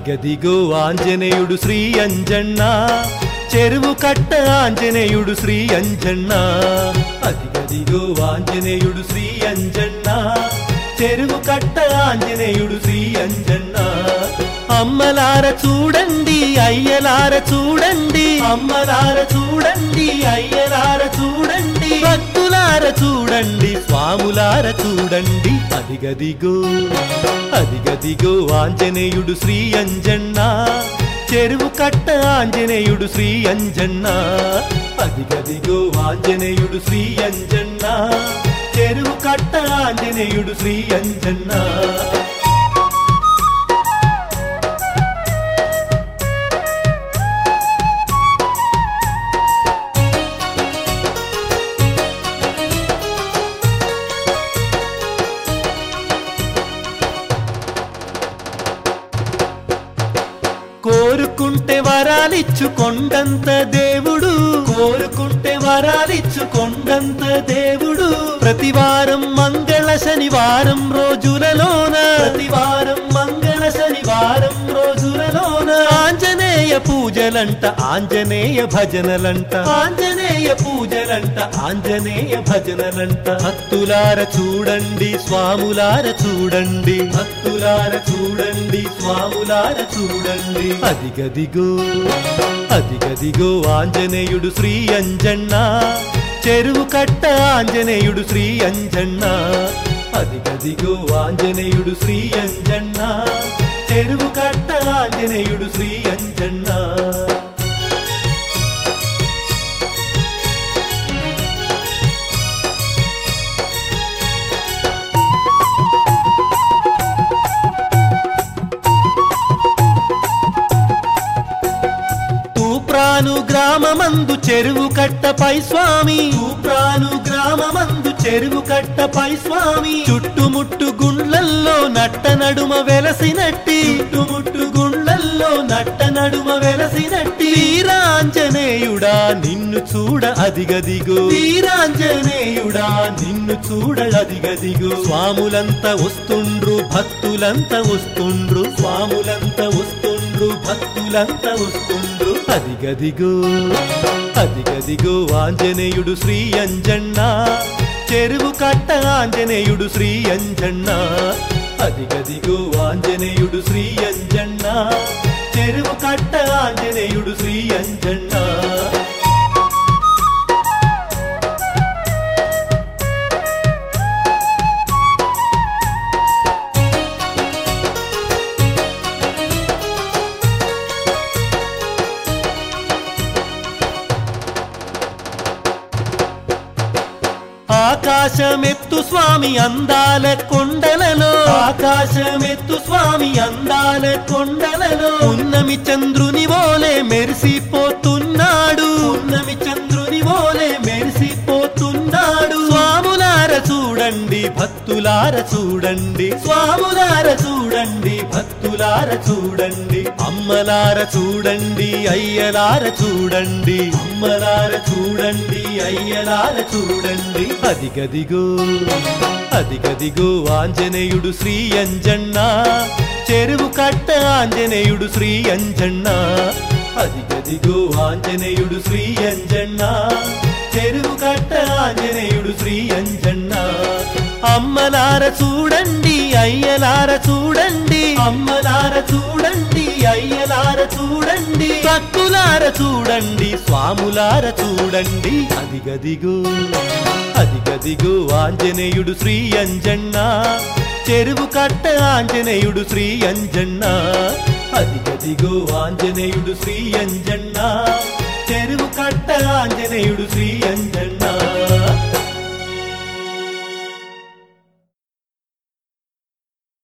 అదిగదిగో ఆంజనేయుడు శ్రీ అంజన్న చెరువు కట్ట ఆంజనేయుడు శ్రీ అంజన్న అదిగదిగో ఆంజనేయుడు శ్రీ అంజన్న చెరువు కట్ట ఆంజనేయుడు శ్రీ అంజన్న అమ్మలార చూడండి అయ్యలార చూడండి అమ్మలార చూడండి అయ్యలార చూడండి భక్తులార చూడండి స్వాములార చూడండి అదిగదిగో అదిగదిగో ఆంజనేయుడు శ్రీ అంజన్న చెరువు కట్ట ఆంజనేయుడు శ్రీ అంజన్న అదిగదిగో ఆంజనేయుడు శ్రీ అంజన్న చెరువు కట్ట ఆంజనేయుడు శ్రీ అంజన్న కోరుకుంటే వరాలిచ్చు కొండంత దేవుడు కోరుకుంటే వరాలిచ్చు కొండంత దేవుడు ప్రతివారం మంగళ శనివారం రోజులలోన ప్రతివారం మంగళ శనివారం రోజులలోన ఆంజనేయ పూజలంట ఆంజనేయ భజనలంట ఆంజనేయ పూజలంట ఆంజనేయ భజనలంట భక్తులార చూడండి స్వాములార చూడండి భక్తులార చూడండి స్వాములార చూడండి అదిగదిగో అదిగదిగో ఆంజనేయుడు శ్రీ అంజన్న చెరువు కట్ట ఆంజనేయుడు శ్రీ అంజన్న అదిగదిగో ఆంజనేయుడు శ్రీ అంజన్న చెరువు కట్ట ఆంజనేయుడు శ్రీ అంజన్న తూప్రాను గ్రామమందు చెరువు కట్టపై స్వామి తూప్రాను గ్రామమందు చెరువు కట్టపై స్వామి చుట్టుముట్టు గుండ్లల్లో నట్ట నడుమ వెలసినట్టి చుట్టుముట్టు గుండ్లల్లో నట్ట నడుమ వెలసినట్టి వీరాంజనేయుడా నిన్ను చూడ అదిగదిగో వీరాంజనేయుడా నిన్ను చూడ అదిగదిగో స్వాములంతా వస్తుండ్రు భక్తులంతా వస్తుండ్రు స్వాములంతా వస్తుండ్రు భక్తులంతా వస్తుండ్రు అదిగదిగో అదిగదిగో ఆంజనేయుడు శ్రీ అంజన్న చెరువు కట్ట ఆంజనేయుడు శ్రీ అంజన్న అదిగదిగో ఆంజనేయుడు శ్రీ అంజన్న చెరువు కట్ట ఆంజనేయుడు శ్రీ అంజన్న ఆకాశమెత్తు స్వామి అందాల కొండలలో ఆకాశమెత్తు స్వామి అందాల కొండలలో ఉన్నమి చంద్రుని వోలే మెరిసిపోతున్నాడు ఉన్నమి చంద్రుని వోలే మెరిసిపోతున్నాడు స్వాములార చూడండి భక్తులార చూడండి స్వాములార చూడండి భక్తులార చూడండి అమ్మలార చూడండి అయ్యలార చూడండి అమ్మలార చూడండి అయ్యలార చూడండి అదిగదిగో అదిగదిగో ఆంజనేయుడు శ్రీ అంజన్న చెరువు కట్ట ఆంజనేయుడు శ్రీ అంజన్న అదిగదిగో ఆంజనేయుడు శ్రీ అంజన్న చెరువు కట్ట ఆంజనేయుడు శ్రీ అంజన్న అమ్మలార చూడండి అయ్యలార చూడండి అమ్మలార చూడండి అయ్యలార చూడండి భక్తులార చూడండి స్వాములార చూడండి అదిగదిగో అదిగదిగో ఆంజనేయుడు శ్రీ అంజన్న చెరువు కట్ట ఆంజనేయుడు శ్రీ అంజన్న అదిగదిగో ఆంజనేయుడు శ్రీ అంజన్న చెరువు కట్ట ఆంజనేయుడు శ్రీ అంజన్న